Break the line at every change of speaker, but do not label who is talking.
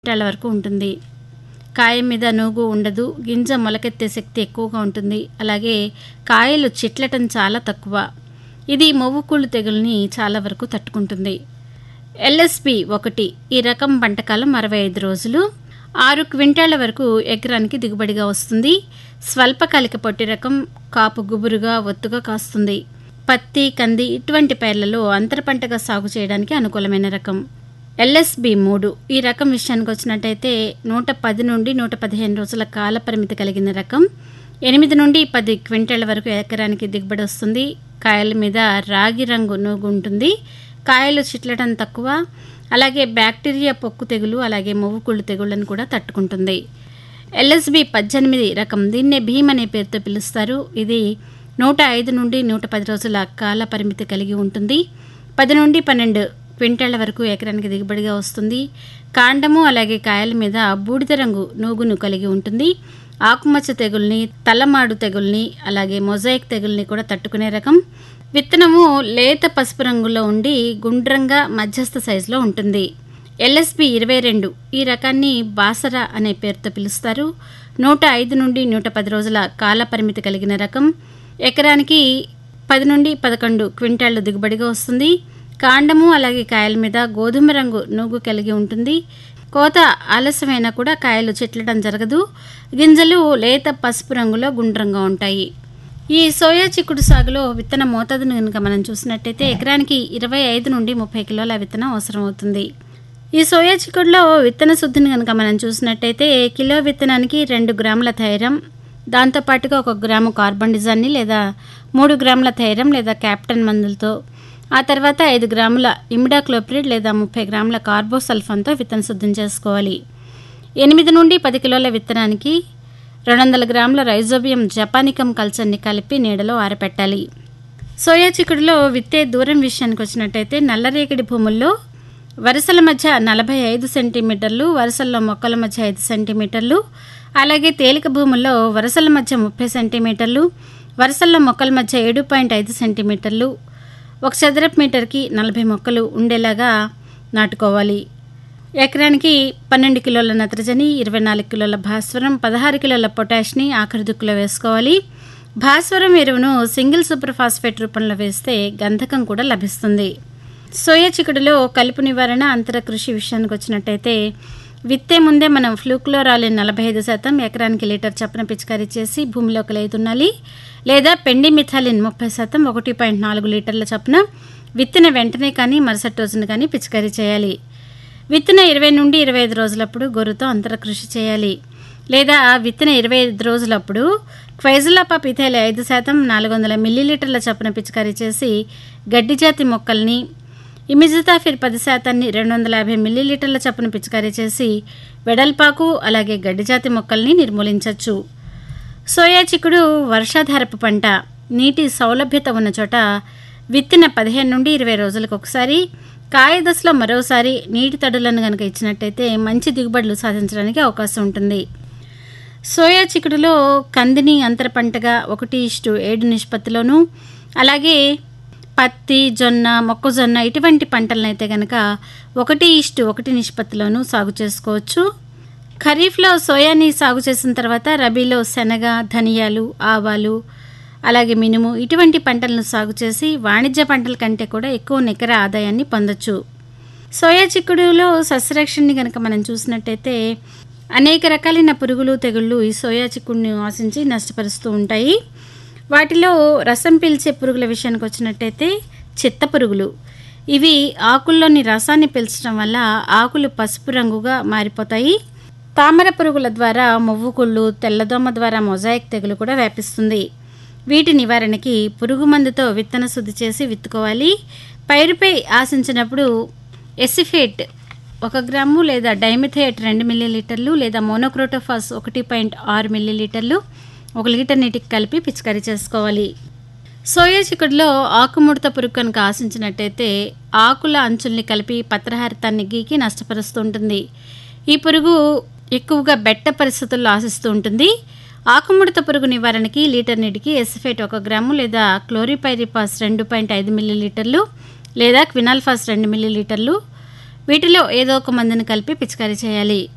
క్వింటాల వరకు ఉంటుంది కాయ మీద నూగు ఉండదు గింజ మొలకెత్తే శక్తి ఎక్కువగా ఉంటుంది అలాగే కాయలు చిట్లటం చాలా తక్కువ ఇది మొవ్వుకూళ్ళు తెగుల్ని చాలా వరకు తట్టుకుంటుంది ఎల్ఎస్పి ఒకటి ఈ రకం పంటకాలం అరవై ఐదు రోజులు ఆరు క్వింటాల వరకు ఎకరానికి దిగుబడిగా వస్తుంది స్వల్పకాలిక పొట్టి రకం కాపు గుబురుగా ఒత్తుగా కాస్తుంది పత్తి కంది ఇటువంటి పైర్లలో అంతర పంటగా సాగు చేయడానికి అనుకూలమైన రకం ఎల్ఎస్బి మూడు ఈ రకం విషయానికి వచ్చినట్టయితే నూట పది నుండి నూట పదిహేను రోజుల కాల పరిమితి కలిగిన రకం ఎనిమిది నుండి పది క్వింటాల వరకు ఎకరానికి దిగుబడి వస్తుంది కాయల మీద రాగి రంగు నూగు ఉంటుంది కాయలు చిట్లటం తక్కువ అలాగే బ్యాక్టీరియా పొక్కు తెగులు అలాగే మొవ్వుకుళ్ళు తెగుళ్ళను కూడా తట్టుకుంటుంది ఎల్ఎస్బి పద్దెనిమిది రకం దీన్నే భీమ్ అనే పేరుతో పిలుస్తారు ఇది నూట ఐదు నుండి నూట పది రోజుల కాల పరిమితి కలిగి ఉంటుంది పది నుండి పన్నెండు క్వింటాళ్ల వరకు ఎకరానికి దిగుబడిగా వస్తుంది కాండము అలాగే కాయల మీద బూడిద రంగు నూగును కలిగి ఉంటుంది ఆకుమచ్చ తెగుల్ని తల్లమాడు తెగుల్ని అలాగే మొజాయిక్ తెగుల్ని కూడా తట్టుకునే రకం విత్తనము లేత పసుపు రంగులో ఉండి గుండ్రంగా మధ్యస్థ సైజులో ఉంటుంది ఎల్ఎస్బి ఇరవై రెండు ఈ రకాన్ని బాసరా అనే పేరుతో పిలుస్తారు నూట ఐదు నుండి నూట పది రోజుల కాల పరిమితి కలిగిన రకం ఎకరానికి పది నుండి పదకొండు క్వింటాళ్లు దిగుబడిగా వస్తుంది కాండము అలాగే కాయల మీద గోధుమ రంగు నూగు కలిగి ఉంటుంది కోత ఆలస్యమైనా కూడా కాయలు చెట్లడం జరగదు గింజలు లేత పసుపు రంగులో గుండ్రంగా ఉంటాయి ఈ సోయా చిక్కుడు సాగులో విత్తన మోతాదును కనుక మనం చూసినట్టయితే ఎకరానికి ఇరవై ఐదు నుండి ముప్పై కిలోల విత్తనం అవసరం అవుతుంది ఈ సోయా చిక్కుడులో విత్తన శుద్ధిని కనుక మనం చూసినట్టయితే కిలో విత్తనానికి రెండు గ్రాముల థైరం దాంతోపాటుగా ఒక గ్రాము కార్బన్ డిజాన్ని లేదా మూడు గ్రాముల థైరం లేదా క్యాప్టన్ మందులతో ఆ తర్వాత ఐదు గ్రాముల ఇమిడాక్లోప్రిడ్ లేదా ముప్పై గ్రాముల కార్బోసల్ఫాన్తో విత్తన శుద్ధం చేసుకోవాలి ఎనిమిది నుండి పది కిలోల విత్తనానికి రెండు వందల గ్రాముల రైజోబియం జపానికం కల్చర్ని కలిపి నీడలో ఆరపెట్టాలి సోయా చిక్కుడులో విత్తే దూరం విషయానికి వచ్చినట్టయితే నల్లరేగడి భూముల్లో వరుసల మధ్య నలభై ఐదు సెంటీమీటర్లు వరుసల్లో మొక్కల మధ్య ఐదు సెంటీమీటర్లు అలాగే తేలిక భూముల్లో వరుసల మధ్య ముప్పై సెంటీమీటర్లు వరుసల్లో మొక్కల మధ్య ఏడు పాయింట్ ఐదు సెంటీమీటర్లు ఒక చదరపు మీటర్కి నలభై మొక్కలు ఉండేలాగా నాటుకోవాలి ఎకరానికి పన్నెండు కిలోల నత్రజని ఇరవై నాలుగు కిలోల భాస్వరం పదహారు కిలోల పొటాష్ని ఆఖరి దుక్కులో వేసుకోవాలి భాస్వరం ఎరువును సింగిల్ సూపర్ ఫాస్ఫేట్ రూపంలో వేస్తే గంధకం కూడా లభిస్తుంది సోయా చిక్కుడులో కలుపు నివారణ అంతర కృషి విషయానికి వచ్చినట్టయితే విత్తే ముందే మనం ఫ్లూక్లోరాలిన్ నలభై ఐదు శాతం ఎకరానికి లీటర్ చప్పున పిచికారీ చేసి భూమిలోకి లేదున్నాలి లేదా పెండి మిథాలిన్ ముప్పై శాతం ఒకటి పాయింట్ నాలుగు లీటర్ల చప్పున విత్తిన వెంటనే కానీ మరుసటి రోజున కానీ పిచికారీ చేయాలి విత్తిన ఇరవై నుండి ఇరవై ఐదు రోజులప్పుడు గొర్రుతో అంతర కృషి చేయాలి లేదా విత్తిన ఇరవై ఐదు రోజులప్పుడు క్వైజులాపా పిథేలి ఐదు శాతం నాలుగు వందల మిల్లీలీటర్ల చప్పున పిచికారీ చేసి గడ్డి జాతి మొక్కల్ని ఇమిజితాఫిర్ పది శాతాన్ని రెండు వందల యాభై మిల్లీలీటర్ల చప్పున పిచికారీ చేసి వెడల్పాకు అలాగే గడ్డి జాతి మొక్కల్ని నిర్మూలించవచ్చు సోయా చిక్కుడు వర్షాధారపు పంట నీటి సౌలభ్యత ఉన్న చోట విత్తిన పదిహేను నుండి ఇరవై రోజులకు ఒకసారి కాయ దశలో మరోసారి నీటి తడులను కనుక ఇచ్చినట్టయితే మంచి దిగుబడులు సాధించడానికి అవకాశం ఉంటుంది సోయా చిక్కుడులో కందిని అంతర పంటగా ఒకటి ఇష్టు ఏడు నిష్పత్తిలోను అలాగే పత్తి జొన్న మొక్కజొన్న ఇటువంటి పంటలనైతే కనుక ఒకటి ఇష్టు ఒకటి నిష్పత్తిలోనూ సాగు చేసుకోవచ్చు ఖరీఫ్లో సోయాని సాగు చేసిన తర్వాత రబీలో శనగ ధనియాలు ఆవాలు అలాగే మినుము ఇటువంటి పంటలను సాగు చేసి వాణిజ్య పంటల కంటే కూడా ఎక్కువ నికర ఆదాయాన్ని పొందొచ్చు సోయా చిక్కుడులో సస్యరక్షణని కనుక మనం చూసినట్టయితే అనేక రకాలైన పురుగులు తెగుళ్ళు ఈ సోయా చిక్కుడిని ఆశించి నష్టపరుస్తూ ఉంటాయి వాటిలో రసం పీల్చే పురుగుల విషయానికి వచ్చినట్టయితే చిత్త పురుగులు ఇవి ఆకుల్లోని రసాన్ని పీల్చడం వల్ల ఆకులు పసుపు రంగుగా మారిపోతాయి తామర పురుగుల ద్వారా మొవ్వుకుళ్ళు తెల్లదోమ ద్వారా మొజాయిక్ తెగులు కూడా వ్యాపిస్తుంది వీటి నివారణకి పురుగు మందుతో విత్తన శుద్ధి చేసి విత్తుకోవాలి పైరుపై ఆశించినప్పుడు ఎసిఫేట్ ఒక గ్రాము లేదా డైమిథేట్ రెండు మిల్లీలీటర్లు లేదా మోనోక్రోటోఫాస్ ఒకటి పాయింట్ ఆరు మిల్లీలీటర్లు ఒక లీటర్ నీటికి కలిపి పిచికారీ చేసుకోవాలి సోయా చిక్కుడులో ఆకుముడత పురుగు కనుక ఆశించినట్టయితే ఆకుల అంచుల్ని కలిపి పత్రహారితాన్ని గీకి నష్టపరుస్తూ ఉంటుంది ఈ పురుగు ఎక్కువగా బెట్ట పరిస్థితుల్లో ఆశిస్తూ ఉంటుంది ఆకుముడత పురుగు నివారణకి లీటర్ నీటికి ఎసిఫేట్ ఒక గ్రాము లేదా క్లోరిపైరిపాస్ రెండు పాయింట్ ఐదు మిల్లీలీటర్లు లేదా క్వినాల్ఫాస్ రెండు మిల్లీలీటర్లు వీటిలో ఏదో ఒక మందుని కలిపి పిచికారీ చేయాలి